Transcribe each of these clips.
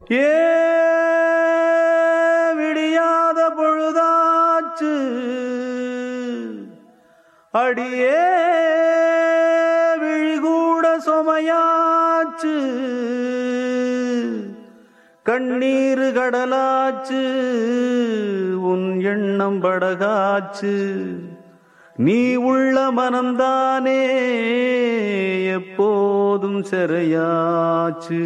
ஏ விடியாத பொழுதாச்சு அடியே விழிகூட சுமையாச்சு கண்ணீரு கடலாச்சு உன் எண்ணம் படகாச்சு நீ உள்ள மனம்தானே எப்போதும் சிறையாச்சு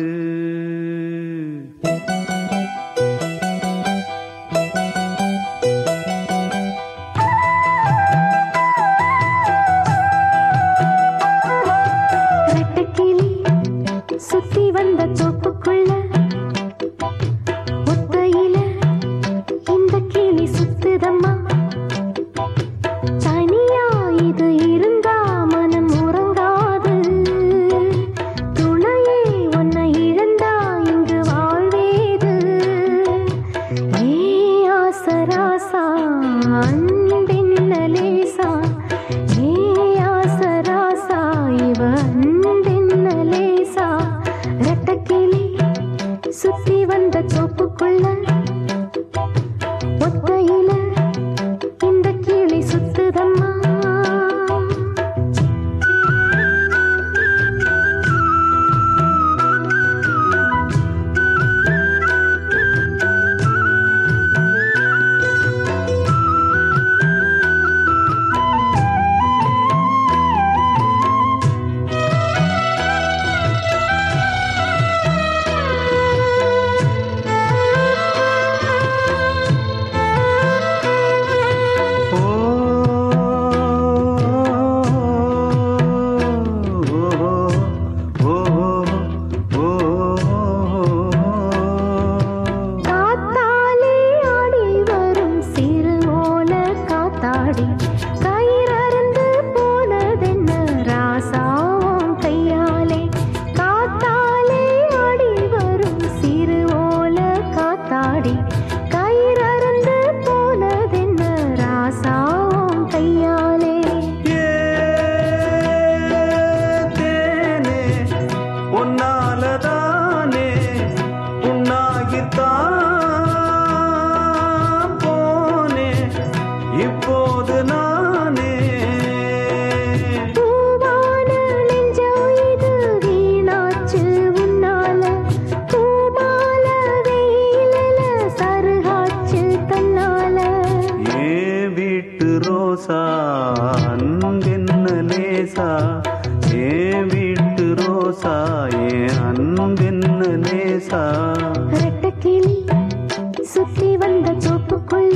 ரெட்டக்கிளி சுத்தி வந்த தோப்புக்குள்ள ஒத்தையில இந்த கிளி சுத்துதம்மா தனியா இது இருந்தா மனம் உறங்காது துணையே உன்னை இழந்தா இங்கு வாழ்வேது ஏ ஆசராசா அன்பின் லேசா ஏ ஆசராசா இவ அன்பின் லேசா ரெட்டக்கிளி சுத்தி வந்த தோப்புக்குள்ள ஒத்தையில இந்த கிளி சுத்துதம்மா ஓ ஓ ஓ காத்தாலே ஆடி வரும் சிறு ஓல காத்தாடி கயிறறுந்து போனதென்ன ராசாவும் கையாலே காத்தாலே ஆடி வரும் சிறு ஓல காத்தாடி கயிறறுந்து போனதென்ன ராசாவும் கையாலே ஏ தேனே உன்னாலதானே உன்னாகித்தான் போனே இப்போது நானே பூவான நெஞ்சம் இது வீணாச்சு உன்னால பூமால வெயிலில சருகாச்சு தன்னால ஏ வீட்டு ரோசா அன்பென்ன லேசா ஏ வீட்டு ரோசா ஏ அன்பென்ன லேசா ரெட்டக்கிளி சுத்தி வந்த தோப்புக்குள்ள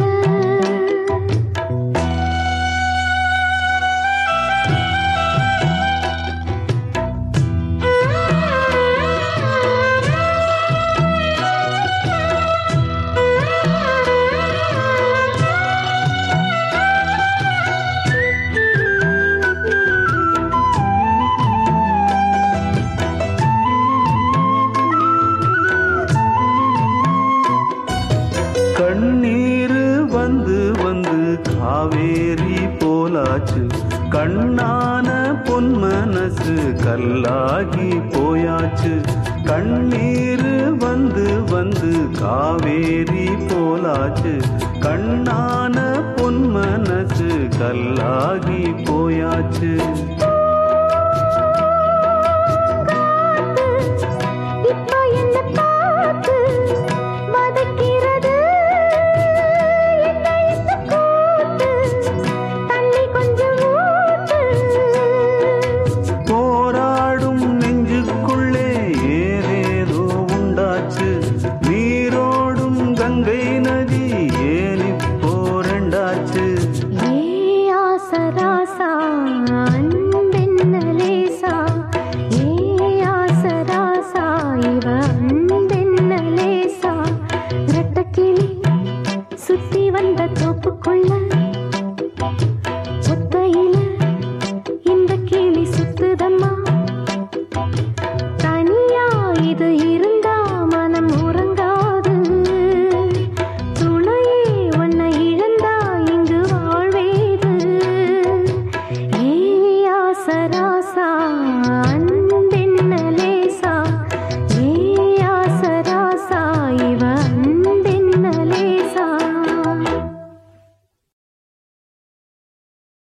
கண்ணீரு வந்து வந்து காவேரி போலாச்சு கண்ணான பொன் மனசு கல்லாகி போயாச்சு கண்ணீரு வந்து வந்து காவேரி போலாச்சு கண்ணான பொன் மனசு கல்லாகி